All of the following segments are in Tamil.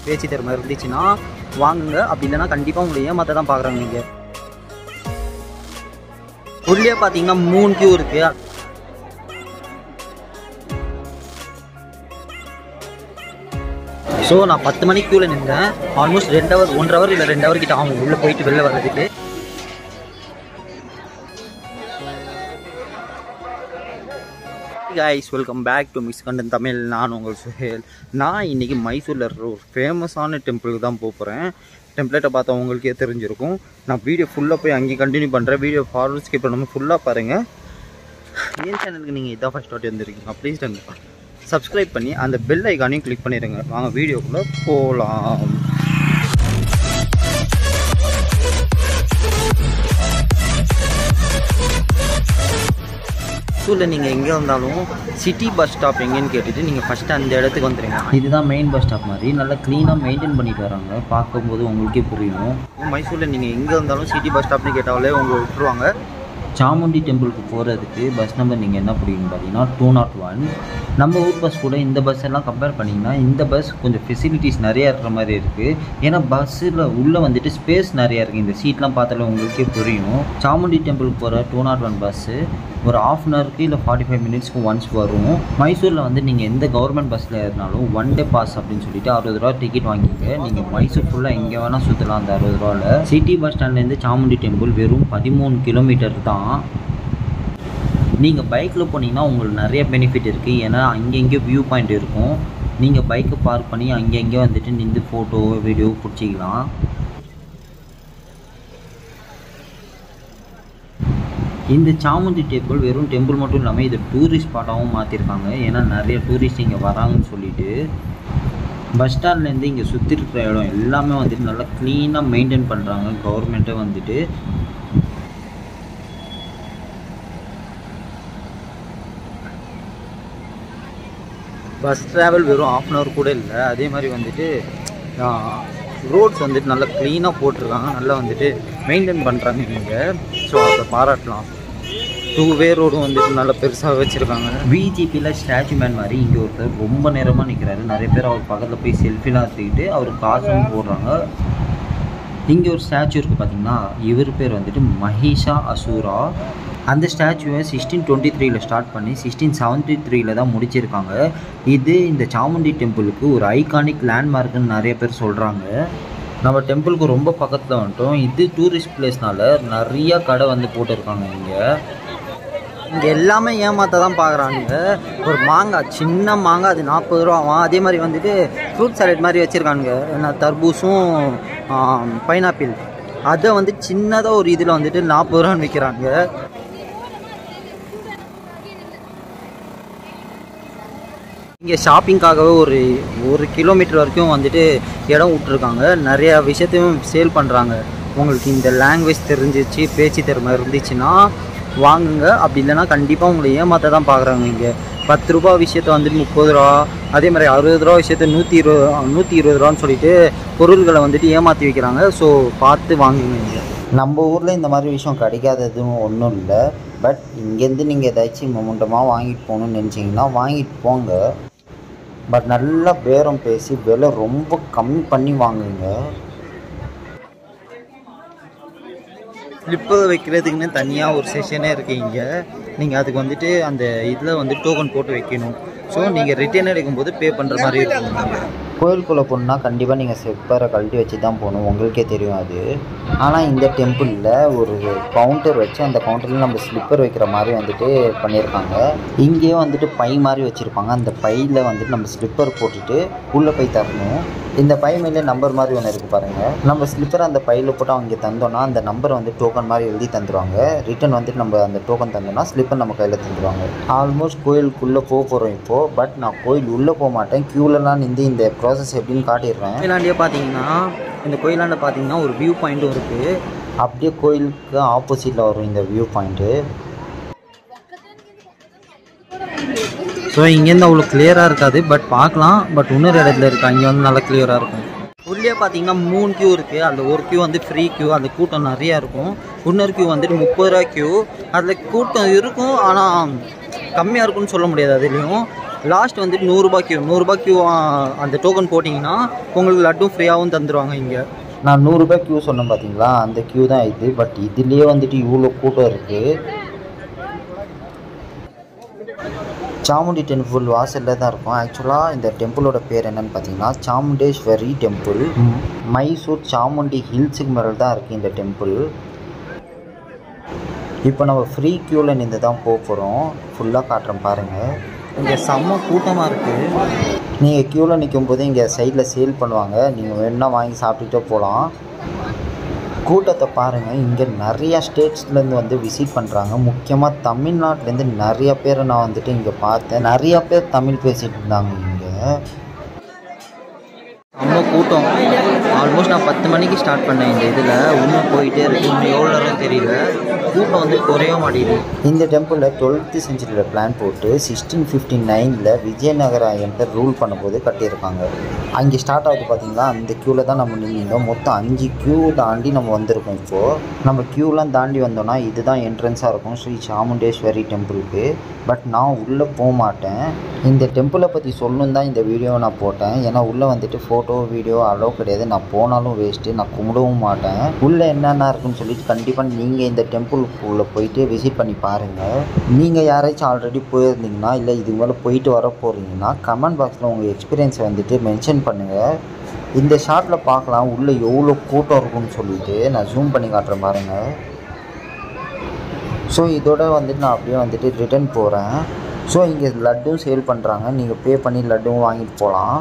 பேச்சு திறமை இருந்துச்சுன்னா வாங்குங்க அப்படி இல்லைன்னா கண்டிப்பாக உங்களை ஏமாத்த தான் பார்க்குறாங்க நீங்கள் உள்ளே பார்த்தீங்கன்னா மூணு கியூ இருக்குது ஸோ நான் பத்து மணிக்கு க்யூவில் நின்றேன் ஆல்மோஸ்ட் ரெண்டு ஹவர் ஒன்றரை ஹவர் இல்லை ரெண்டு ஹவர் கிட்ட ஆகும் உள்ளே போயிட்டு வெளில வர்றதுக்கு guys welcome back to miss Kandan Tamil நான் உங்கள் சுஹேல் நான் இன்றைக்கி மைசூரில் இருக்கிற ஒரு ஃபேமஸான டெம்பிளுக்கு தான் போக போகிறேன் டெம்ப்ளேட்டை பார்த்தா உங்களுக்கே தெரிஞ்சிருக்கும் நான் வீடியோ ஃபுல்லாக போய் அங்கேயே கண்டினியூ பண்ணுறேன் வீடியோ ஃபார்வர்ட் ஸ்கிப் பண்ணாமல் ஃபுல்லாக பாருங்கள் என் சேனலுக்கு நீங்கள் இதான் ஃபஸ்ட் வாட்டி வந்திருக்கீங்க ப்ளீஸ் சப்ஸ்கிரைப் பண்ணி அந்த பெல் ஐக்கானையும் கிளிக் பண்ணிடுங்க வாங்க வீடியோக்குள்ளே போகலாம் மைசூரில் நீங்கள் எங்கே வந்தாலும் சிட்டி பஸ் ஸ்டாப் எங்கேன்னு கேட்டுட்டு நீங்கள் ஃபஸ்ட்டு அந்த இடத்துக்கு வந்துடுங்க இதுதான் மெயின் பஸ் ஸ்டாப் மாதிரி நல்லா க்ளீனாக மெயின்டைன் பண்ணிட்டு வராங்க பார்க்கும்போது உங்களுக்கே புரியும் மைசூரில் நீங்கள் எங்கே வந்தாலும் சிட்டி பஸ் ஸ்டாப்னு கேட்டாலே உங்களை விட்டுருவாங்க சாமுண்டி டெம்பிளுக்கு போகிறதுக்கு பஸ் நம்பர் நீங்கள் என்ன பிடிக்கும் பார்த்தீங்கன்னா டூ நாட் ஒன் நம்ம ஊர் பஸ் கூட இந்த பஸ் எல்லாம் கம்பேர் பண்ணிங்கன்னா இந்த பஸ் கொஞ்சம் ஃபெசிலிட்டிஸ் நிறையா இருக்கிற மாதிரி இருக்குது ஏன்னா பஸ்ஸில் உள்ளே வந்துட்டு ஸ்பேஸ் நிறையா இருக்குது இந்த சீட்லாம் பார்த்தாலே உங்களுக்கே புரியும் சாமுண்டி டெம்பிளுக்கு போகிற டூ நாட் ஒன் பஸ்ஸு ஒரு ஆஃப் அன் ஹவருக்கு இல்லை ஃபார்ட்டி ஃபைவ் மினிட்ஸ்க்கு ஒன்ஸ் வரும் மைசூரில் வந்து நீங்கள் எந்த கவர்மெண்ட் பஸ்ஸில் ஏறினாலும் ஒன் டே பாஸ் அப்படின்னு சொல்லிட்டு அறுபது ரூபா டிக்கெட் வாங்கிக்க நீங்கள் மைசூர் ஃபுல்லாக எங்கே வேணால் சுற்றலாம் அந்த அறுபது ரூபாவில் சிட்டி பஸ் ஸ்டாண்ட்லேருந்து சாமுண்டி டெம்பிள் வெறும் பதிமூணு கிலோமீட்டர் தான் நீங்கள் பைக்கில் போனீங்கன்னா உங்களுக்கு நிறைய பெனிஃபிட் இருக்குது ஏன்னா அங்கங்கே வியூ பாயிண்ட் இருக்கும் நீங்கள் பைக்கை பார்க் பண்ணி அங்கங்கே வந்துட்டு நின்று ஃபோட்டோ வீடியோ பிடிச்சிக்கலாம் இந்த சாமுண்டி டெம்பிள் வெறும் டெம்பிள் மட்டும் இல்லாமல் இது டூரிஸ்ட் ஸ்பாட்டாகவும் மாற்றிருக்காங்க ஏன்னா நிறைய டூரிஸ்ட் இங்கே வராங்கன்னு சொல்லிட்டு பஸ் ஸ்டாண்ட்லேருந்து இங்கே சுற்றி இருக்கிற இடம் எல்லாமே வந்துட்டு நல்லா க்ளீனாக மெயின்டைன் பண்ணுறாங்க கவர்மெண்ட்டே வந்துட்டு பஸ் ட்ராவல் வெறும் ஆஃப் அன் ஹவர் கூட இல்லை அதே மாதிரி வந்துட்டு ரோட்ஸ் வந்துட்டு நல்லா க்ளீனாக போட்டிருக்காங்க நல்லா வந்துட்டு மெயின்டைன் பண்ணுறாங்க இங்கே ஸோ அதை பாராட்டலாம் டூ வே ரோடும் வந்துட்டு நல்லா பெருசாக வச்சுருக்காங்க பிஜேபியில் ஸ்டாச்சு மேன் மாதிரி இங்கே ஒருத்தர் ரொம்ப நேரமாக நிற்கிறாரு நிறைய பேர் அவர் பக்கத்தில் போய் செல்ஃபிலாம் எடுத்துக்கிட்டு அவர் காசும் போடுறாங்க இங்கே ஒரு ஸ்டாச்சு இருக்குது பார்த்தீங்கன்னா இவர் பேர் வந்துட்டு மஹிஷா அசூரா அந்த ஸ்டாச்சுவை சிக்ஸ்டீன் டுவெண்ட்டி த்ரீல ஸ்டார்ட் பண்ணி சிக்ஸ்டீன் செவன்ட்டி த்ரீல தான் முடிச்சிருக்காங்க இது இந்த சாமுண்டி டெம்பிளுக்கு ஒரு ஐகானிக் லேண்ட்மார்க்குன்னு நிறைய பேர் சொல்கிறாங்க நம்ம டெம்பிளுக்கு ரொம்ப பக்கத்தில் வந்துட்டோம் இது டூரிஸ்ட் பிளேஸ்னால நிறையா கடை வந்து போட்டிருக்காங்க இங்கே இங்கே எல்லாமே ஏமாத்த தான் பார்க்குறாங்க ஒரு மாங்காய் சின்ன மாங்காய் அது நாற்பது ரூபாவாம் அதே மாதிரி வந்துட்டு ஃப்ரூட் சாலட் மாதிரி வச்சுருக்காங்க என்ன தர்பூஸும் பைனாப்பிள் அதை வந்து சின்னதாக ஒரு இதில் வந்துட்டு நாற்பது ரூபான்னு விற்கிறாங்க இங்கே ஷாப்பிங்காகவே ஒரு ஒரு கிலோமீட்டர் வரைக்கும் வந்துட்டு இடம் விட்ருக்காங்க நிறையா விஷயத்தையும் சேல் பண்ணுறாங்க உங்களுக்கு இந்த லாங்குவேஜ் தெரிஞ்சிச்சு பேச்சு திறமை இருந்துச்சுன்னா வாங்குங்க அப்படி இல்லைன்னா கண்டிப்பாக உங்களை ஏமாற்ற தான் பார்க்குறாங்க இங்கே பத்து ரூபா விஷயத்த வந்துட்டு முப்பது ரூபா அதே மாதிரி அறுபது ரூபா விஷயத்த நூற்றி இருபது நூற்றி இருபது ரூபான்னு சொல்லிட்டு பொருள்களை வந்துட்டு ஏமாற்றி வைக்கிறாங்க ஸோ பார்த்து வாங்குங்க இங்கே நம்ம ஊரில் இந்த மாதிரி விஷயம் கிடைக்காததும் ஒன்றும் இல்லை பட் இங்கேருந்து நீங்கள் ஏதாச்சும் மொமெண்டமாக வாங்கிட்டு போகணுன்னு நினச்சிங்கன்னா வாங்கிட்டு போங்க பட் நல்லா பேரம் பேசி விலை ரொம்ப கம்மி பண்ணி வாங்குங்க ஸ்லிப்பர் வைக்கிறதுக்குன்னு தனியாக ஒரு செஷனே இருக்குது இங்கே நீங்கள் அதுக்கு வந்துட்டு அந்த இதில் வந்து டோக்கன் போட்டு வைக்கணும் ஸோ நீங்கள் ரிட்டர்ன் எடுக்கும்போது பே பண்ணுற மாதிரி இருக்கும் கோயிலுக்குள்ளே போகணுன்னா கண்டிப்பாக நீங்கள் ஸ்லிப்பரை கழட்டி வச்சு தான் போகணும் உங்களுக்கே தெரியும் அது ஆனால் இந்த டெம்பிளில் ஒரு கவுண்டர் வச்சு அந்த கவுண்டரில் நம்ம ஸ்லிப்பர் வைக்கிற மாதிரி வந்துட்டு பண்ணியிருக்காங்க இங்கேயே வந்துட்டு பை மாதிரி வச்சுருப்பாங்க அந்த பையில் வந்துட்டு நம்ம ஸ்லிப்பர் போட்டுட்டு உள்ளே போய் தரணும் இந்த பை மேலே நம்பர் மாதிரி ஒன்று இருக்குது பாருங்கள் நம்ம ஸ்லிப்பர் அந்த பையில் போட்டு அவங்க தந்தோன்னா அந்த நம்பர் வந்து டோக்கன் மாதிரி எழுதி தந்துடுவாங்க ரிட்டன் வந்துட்டு நம்ம அந்த டோக்கன் தந்தோன்னா ஸ்லிப்பர் நம்ம கையில் தந்துடுவாங்க ஆல்மோஸ்ட் கோயிலுக்குள்ளே போக போகிறோம் இப்போது பட் நான் கோயில் உள்ளே போக மாட்டேன் க்யூலலாம் நின்று இந்த ப்ராசஸ் எப்படின்னு காட்டிடுறேன் கோயிலாண்டியே பார்த்தீங்கன்னா இந்த கோயிலாண்ட பார்த்தீங்கன்னா ஒரு வியூ பாயிண்ட்டும் இருக்குது அப்படியே கோயிலுக்கு ஆப்போசிட்டில் வரும் இந்த வியூ பாயிண்ட்டு ஸோ இங்கேருந்து அவ்வளோ கிளியராக இருக்காது பட் பார்க்கலாம் பட் இன்னொரு இடத்துல இருக்கு அங்கே வந்து நல்லா கிளியராக இருக்கும் உள்ளே பார்த்தீங்கன்னா மூணு கியூ இருக்குது அந்த ஒரு கியூ வந்து ஃப்ரீ கியூ அந்த கூட்டம் நிறையா இருக்கும் இன்னொரு கியூ வந்துட்டு முப்பது ரூபா கியூ அதில் கூட்டம் இருக்கும் ஆனால் கம்மியாக இருக்கும்னு சொல்ல முடியாது அதுலேயும் லாஸ்ட் வந்துட்டு நூறுரூபா கியூ நூறுரூபா கியூ அந்த டோக்கன் போட்டிங்கன்னா உங்களுக்கு லட்டும் ஃப்ரீயாகவும் தந்துடுவாங்க இங்கே நான் நூறுரூபா கியூ சொன்னேன் பார்த்தீங்களா அந்த கியூ தான் இது பட் இதுலேயே வந்துட்டு இவ்வளோ கூட்டம் இருக்குது சாமுண்டி டெம்பிள் வாசலில் தான் இருக்கும் ஆக்சுவலாக இந்த டெம்பிளோட பேர் என்னன்னு பார்த்தீங்கன்னா சாமுண்டேஸ்வரி டெம்பிள் மைசூர் சாமுண்டி ஹில்ஸுக்கு மேலே தான் இருக்குது இந்த டெம்பிள் இப்போ நம்ம ஃப்ரீ க்யூவில் நின்று தான் போக போகிறோம் ஃபுல்லாக காட்டுறேன் பாருங்கள் இங்கே செம்ம கூட்டமாக இருக்குது நீங்கள் க்யூவில் நிற்கும் போது இங்கே சைடில் சேல் பண்ணுவாங்க நீங்கள் வேணுன்னா வாங்கி சாப்பிட்டுட்டே போகலாம் கூட்டத்தை பாருங்கள் இங்கே நிறையா ஸ்டேட்ஸ்லேருந்து வந்து விசிட் பண்ணுறாங்க முக்கியமாக தமிழ்நாட்டிலேருந்து நிறைய பேரை நான் வந்துட்டு இங்கே பார்த்தேன் நிறையா பேர் தமிழ் பேசிகிட்டு இருந்தாங்க இங்கே ரொம்ப கூட்டம் ஆல்மோஸ்ட் நான் பத்து மணிக்கு ஸ்டார்ட் பண்ணேன் இந்த இதில் இன்னும் போயிட்டே இருக்கு இன்னும் எவ்வளோ நேரம் தெரியல கூட்டம் வந்து குறைய மாட்டேங்குது இந்த டெம்பிளில் டுவெல்த்து செஞ்சுரியில் பிளான் போட்டு சிக்ஸ்டீன் ஃபிஃப்டி நைனில் விஜயநகர எம்பர் ரூல் பண்ணும்போது கட்டியிருக்காங்க அங்கே ஸ்டார்ட் ஆகுது பார்த்தீங்களா அந்த க்யூவில் தான் நம்ம நின்றோம் மொத்தம் அஞ்சு க்யூ தாண்டி நம்ம வந்திருக்கோம் இப்போது நம்ம க்யூலாம் தாண்டி வந்தோம்னா இதுதான் என்ட்ரன்ஸாக இருக்கும் ஸ்ரீ சாமுண்டேஸ்வரி டெம்பிளுக்கு பட் நான் உள்ளே போக மாட்டேன் இந்த டெம்பிளை பற்றி சொல்லணும் தான் இந்த வீடியோவை நான் போட்டேன் ஏன்னா உள்ளே வந்துட்டு ஃபோட்டோ வீடியோ அலோவ் கிடையாது நான் போனாலும் வேஸ்ட்டு நான் கும்பிடவும் மாட்டேன் உள்ளே என்னென்ன இருக்குன்னு சொல்லிட்டு கண்டிப்பாக நீங்கள் இந்த டெம்பிளுக்குள்ளே போயிட்டு விசிட் பண்ணி பாருங்கள் நீங்கள் யாராச்சும் ஆல்ரெடி போயிருந்தீங்கன்னா இல்லை இதுக்கு மேலே போயிட்டு வர போகிறீங்கன்னா கமெண்ட் பாக்ஸில் உங்கள் எக்ஸ்பீரியன்ஸை வந்துட்டு மென்ஷன் பண்ணுங்கள் இந்த ஷாட்டில் பார்க்கலாம் உள்ளே எவ்வளோ கூட்டம் இருக்கும்னு சொல்லிட்டு நான் ஜூம் பண்ணி காட்டுறேன் பாருங்கள் ஸோ இதோட வந்துட்டு நான் அப்படியே வந்துட்டு ரிட்டர்ன் போகிறேன் ஸோ இங்கே லட்டும் சேல் பண்ணுறாங்க நீங்கள் பே பண்ணி லட்டும் வாங்கிட்டு போகலாம்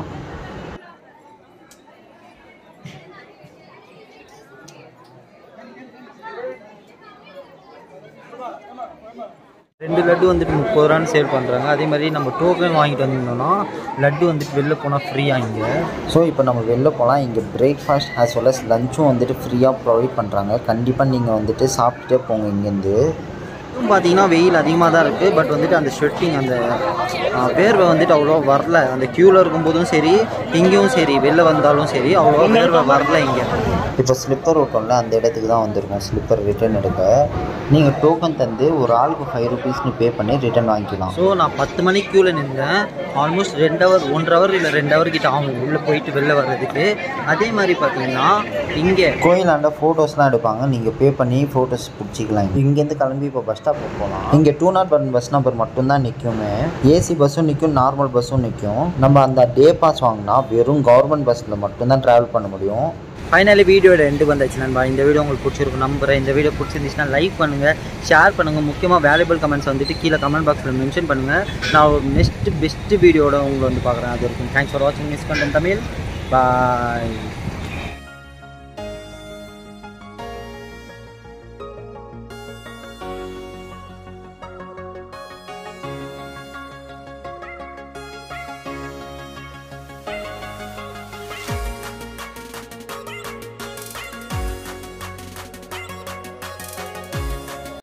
ரெண்டு லட்டு வந்துட்டு முப்பது ரூபான்னு சேல் பண்ணுறாங்க அதே மாதிரி நம்ம டோக்கன் வாங்கிட்டு வந்திருந்தோம்னா லட்டு வந்துட்டு வெளில போனால் ஃப்ரீயாக இங்கே ஸோ இப்போ நம்ம வெளில போகலாம் இங்கே பிரேக்ஃபாஸ்ட் ஆஸ் வெல் அஸ் லஞ்சும் வந்துட்டு ஃப்ரீயாக ப்ரொவைட் பண்ணுறாங்க கண்டிப்பாக நீங்கள் வந்துட்டு சாப்பிட்டுட்டே போங்க இங்கேருந்து பார்த்தீங்கன்னா வெயில் அதிகமாக தான் இருக்குது பட் வந்துட்டு அந்த ஷெட்டிங் அந்த ஆ, வேர்வை வந்துட்டு அவ்வளோ வரல அந்த க்யூவில் இருக்கும்போதும் சரி இங்கேயும் சரி வெளில வந்தாலும் சரி அவ்வளோ வேர்வை வரல இங்கே இப்போ ஸ்லிப்பர் ஓட்டோம்ல அந்த இடத்துக்கு தான் வந்திருக்கோம் ஸ்லிப்பர் ரிட்டர்ன் எடுக்க நீங்கள் டோக்கன் தந்து ஒரு ஆளுக்கு ஃபைவ் ருபீஸ்னு பே பண்ணி ரிட்டர்ன் வாங்கிக்கலாம் ஸோ நான் பத்து மணிக்கு க்யூவில் நின்றேன் ஆல்மோஸ்ட் ரெண்டு ஹவர் ஒன்றரை ஹவர் இல்லை ரெண்டு ஹவர் கிட்ட ஆகும் உள்ளே போயிட்டு வெளில வர்றதுக்கு அதே மாதிரி பார்த்தீங்கன்னா இங்கே கோயிலாண்ட ஃபோட்டோஸ்லாம் எடுப்பாங்க நீங்கள் பே பண்ணி ஃபோட்டோஸ் பிடிச்சிக்கலாம் இங்கேருந்து கிளம்பி இப்போ பஸ் ஸ்டாப் போகலாம் இங்கே two not one bus number மட்டும்தான் நிற்குமே ஏசி பஸ்ஸும் நிற்கும் நார்மல் பஸ்ஸும் நிற்கும் நம்ம அந்த டே பாஸ் வாங்கினா வெறும் கவர்மெண்ட் பஸ்ஸில் மட்டும்தான் ட்ராவல் பண்ண முடியும் ஃபைனலி வீடியோட எண்டு வந்தாச்சு நண்பா இந்த வீடியோ உங்களுக்கு பிடிச்சிருக்கும் நம்புறேன் இந்த வீடியோ பிடிச்சிருந்துச்சுன்னா லைக் பண்ணுங்கள் ஷேர் பண்ணுங்கள் முக்கியமாக வேல்யூபிள் கமெண்ட்ஸ் வந்துட்டு கீழே கமெண்ட் பாக்ஸில் மென்ஷன் பண்ணுங்கள் நான் ஒரு நெக்ஸ்ட் பெஸ்ட் வீடியோட உங்களை வந்து பார்க்குறேன் அது வரைக்கும் தேங்க்ஸ் ஃபார் வாட்சிங் மிஸ் கண்டன் தமிழ் பாய்